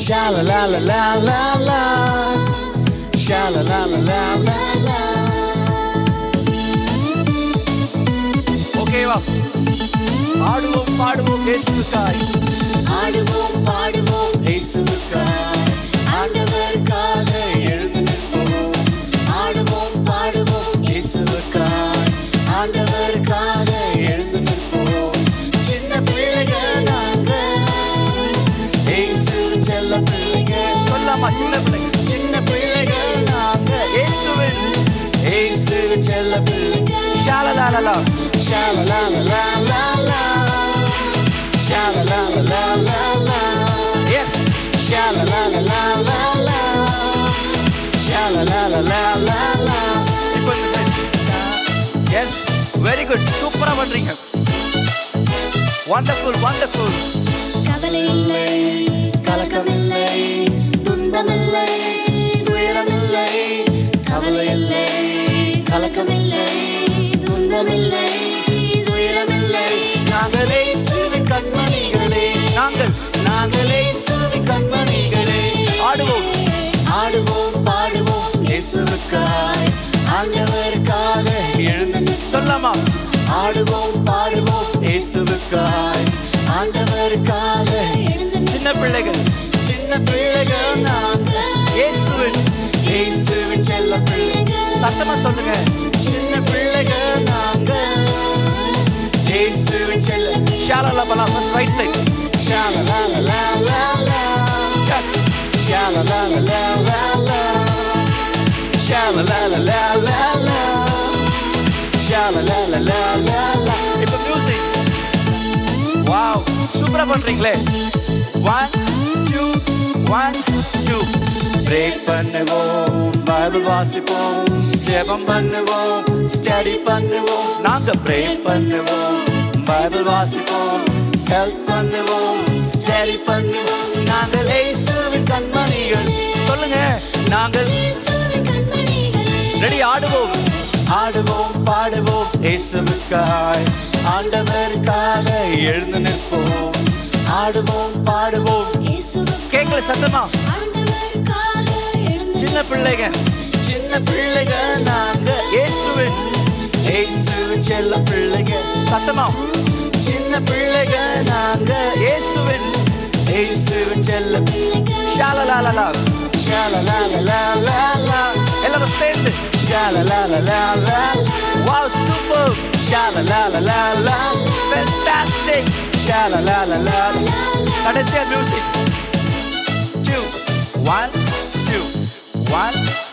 Sha la la la la la la. Sha la la la la la la. ஓகேவா ஆடுவோம் பாடுவோம் இயேசுவுக்காய் ஆடுவோம் பாடுவோம் இயேசுவுக்காய் ஆண்டவருக்காக எழுந்து நிற்போம் ஆடுவோம் பாடுவோம் இயேசுவுக்காய் ஆண்டவருக்காக எழுந்து நிற்போம் சின்ன பிள்ளைகள் நாங்க இயேசுவின் செல்ல பிள்ளைகள் சொல்லாமா சின்ன பிள்ளைங்க சின்ன பிள்ளைகள் நாங்க இயேசுவின் இயேசுவின் செல்ல பிள்ளைகள் ஷாலலாலலா Sha la la la la la la. Sha la la la la la la. Yes Sha la la la la la la. Sha la la la la la la. இப்போ இந்த சைடு எஸ் வெரி குட் சூப்பரா பண்றீங்க wonderful wonderful கவலை இல்லை கலக்கமில்லை துன்பமில்லை துயரமில்லை கவலை இல்லை கலக்கமில்லை துன்பமில்லை துயரமில்லை நாங்களே சிறு கண்மணிகளே நாங்கள் நாங்களே சிறு கண்மணிகளே ஆடுவோம் ஆடுவோம் பாடுவோம் இயேசுவுக்காய் ஆண்டவருக்காக எழுந்து நிற்போம். சொல்லாமா ஆடுவோம் பாடுவோம் இயேசுவுக்காய் ஆண்டவருக்காக எழுந்து நிற்போம். சின்ன பிள்ளைகள் சின்ன பிள்ளைகள் நாங்க இயேசுவின் இயேசுவின் செல்ல பிள்ளைகள் சத்தமா சொல்லுங்க சின்ன பிள்ளைகள் நாங்க இயேசுவின் செல்ல ஷாலலாபலா first right side Sha la la la la la la. Sha la la la la la la. Sha la la la la la la. Sha la la la la la la. இப்போ music wow சூப்பரா பண்றீங்களே one two one two pray பண்ணுவோம் Bible வாசிப்போம் ஜெபம் பண்ணுவோம் study பண்ணுவோம் நாங்க pray pray பண்ணுவோம் பைபிள் வாசிப்போம் ஹெல்ப் பண்ணுவோம் ஸ்டடி பண்ணுவோம் நாங்கள் இயேசுவின் கண்மணிகள் சொல்லுங்க நாங்கள் இயேசுவின் கண்மணிகள் ரெடி ஆடுவோம் ஆடுவோம் பாடுவோம் இயேசுவுக்காய் ஆண்டவருக்காக எழுந்து நிற்போம் ஆடுவோம் பாடுவோம் கேட்கல சத்தமா சின்ன பிள்ளைங்க சின்ன பிள்ளைகள் நாங்க இயேசுவின் இயேசுவின் செல்ல பிள்ளைகள் சத்தமா சின்ன பிள்ளைகள் நாங்க இயேசுவின் இயேசுவின் செல்ல பிள்ளைகள் ஷாலலாலலா ஷாலலாலலாலா எல்லாரும் சேர்ந்து ஷாலலாலலாலா வாவ் சூப்பர் ஷாலலாலலாலா ஃபேண்டாஸ்டிக் ஷாலலாலலாலா கடைசியா music two one two one